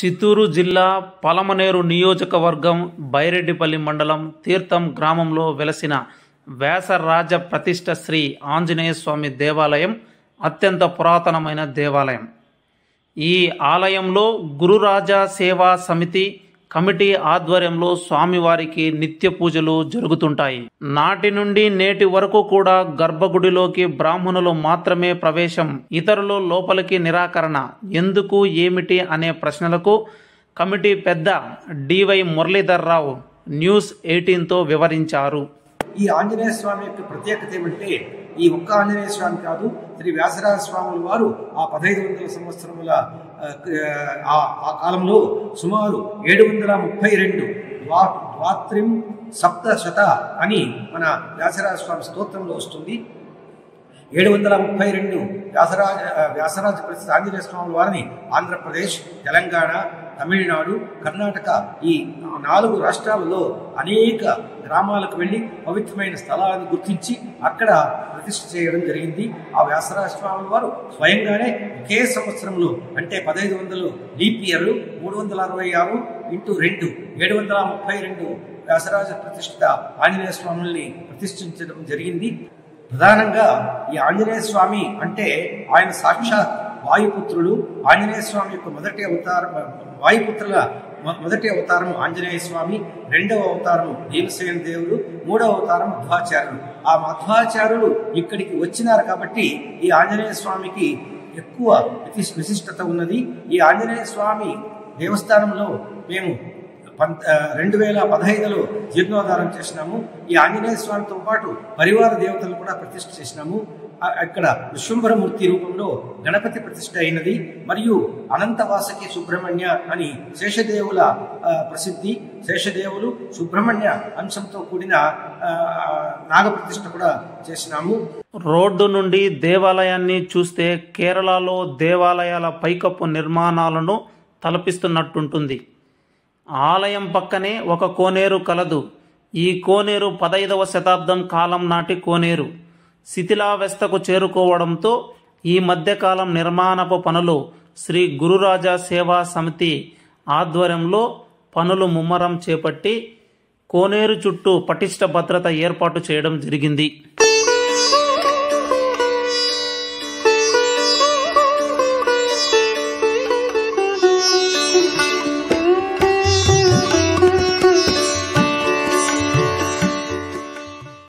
చిత్తూరు జిల్లా పలమనేరు నియోజకవర్గం బైరెడ్డిపల్లి మండలం తీర్థం గ్రామంలో వెలసిన వ్యాసరాజ ప్రతిష్ఠ శ్రీ ఆంజనేయ స్వామి దేవాలయం అత్యంత పురాతనమైన దేవాలయం ఈ ఆలయంలో గురురాజా సేవా సమితి కమిటీ ఆధ్వర్యంలో స్వామివారికి నిత్య పూజలు జరుగుతుంటాయి నాటి నుండి నేటి వరకు కూడా గర్భగుడిలోకి బ్రాహ్మణులు మాత్రమే ప్రవేశం ఇతరులు లోపలికి నిరాకరణ ఎందుకు ఏమిటి అనే ప్రశ్నలకు కమిటీ పెద్ద డివై మురళీధర్రావు న్యూస్ ఎయిటీన్తో వివరించారు ఈ ఆంజనేయ స్వామి యొక్క ప్రత్యేకత ఏమంటే ఈ ఒక్క ఆంజనేయ స్వామి కాదు శ్రీ వ్యాసరాజ స్వాముల వారు ఆ పదహైదు వందల సంవత్సరముల ఆ, ఆ ఆ కాలంలో సుమారు ఏడు వందల ముప్పై రెండు ద్వా ద్వాత్రిం సప్త శత అని మన వ్యాసరాజ స్వామి స్తోత్రంలో వస్తుంది ఏడు వందల ముప్పై రెండు వ్యాసరాజ వ్యాసరాజ ప్రసిద్ధ ఆంజనేయ స్వామి వారిని ఆంధ్రప్రదేశ్ తెలంగాణ తమిళనాడు కర్ణాటక ఈ నాలుగు రాష్ట్రాలలో అనేక గ్రామాలకు వెళ్ళి పవిత్రమైన స్థలాలను గుర్తించి అక్కడ ప్రతిష్ఠ చేయడం జరిగింది ఆ వ్యాసరాజ స్వామి వారు స్వయంగానే ఒకే సంవత్సరంలో అంటే పదహైదు వందలు లీప్ ఇయర్ మూడు వందల అరవై ఆరు ఇంటూ రెండు ఏడు వందల ముప్పై రెండు వ్యాసరాజ ప్రతిష్ఠిత ఆంజనేయ స్వాముల్ని ప్రతిష్ఠించడం జరిగింది ప్రధానంగా ఈ ఆంజనేయ స్వామి అంటే ఆయన సాక్షాత్ వాయుపుత్రుడు ఆంజనేయ స్వామి యొక్క మొదటి అవతారం వాయుపుత్రుల మొ- మొదటి అవతారం ఆంజనేయ స్వామి రెండవ అవతారం భీమసేన దేవుడు మూడవ అవతారం మధ్వాచార్యుడు ఆ మధ్వాచార్యులు ఇక్కడికి వచ్చినారు కాబట్టి ఈ ఆంజనేయ స్వామికి ఎక్కువ విశిష్- విశిష్టత ఉన్నది ఈ ఆంజనేయ స్వామి దేవస్థానంలో మేము పంత రెండు వేల పదహైదులో జీర్ణోద్ధారం చేసినాము ఈ ఆంజనేయ స్వామితో పాటు పరివార దేవతలు కూడా ప్రతిష్ఠ చేసినాము ఆ- అక్కడ విశ్వంభరమూర్తి రూపంలో గణపతి ప్రతిష్ఠ అయినది మరియు అనంతవాసకి సుబ్రహ్మణ్య అని శేషదేవుల ఆ, ప్రసిద్ధి శేషదేవులు సుబ్రహ్మణ్య అంశంతో కూడిన ఆ, నాగప్రతిష్ఠ కూడా చేసినాము రోడ్డు నుండి దేవాలయాన్ని చూస్తే కేరళలో దేవాలయాల పైకప్పు నిర్మాణాలను తలపిస్తున్నట్టుంటుంది ఆలయం పక్కనే ఒక కోనేరు కలదు ఈ కోనేరు పదైదవ శతాబ్దం కాలం నాటి కోనేరు శిథిలావస్థకు చేరుకోవడంతో ఈ మధ్యకాలం నిర్మాణపు పనులు శ్రీ గురురాజా సేవా సమితి ఆధ్వర్యంలో పనులు ముమ్మరం చేపట్టి కోనేరు చుట్టూ పటిష్ట భద్రత ఏర్పాటు చేయడం జరిగింది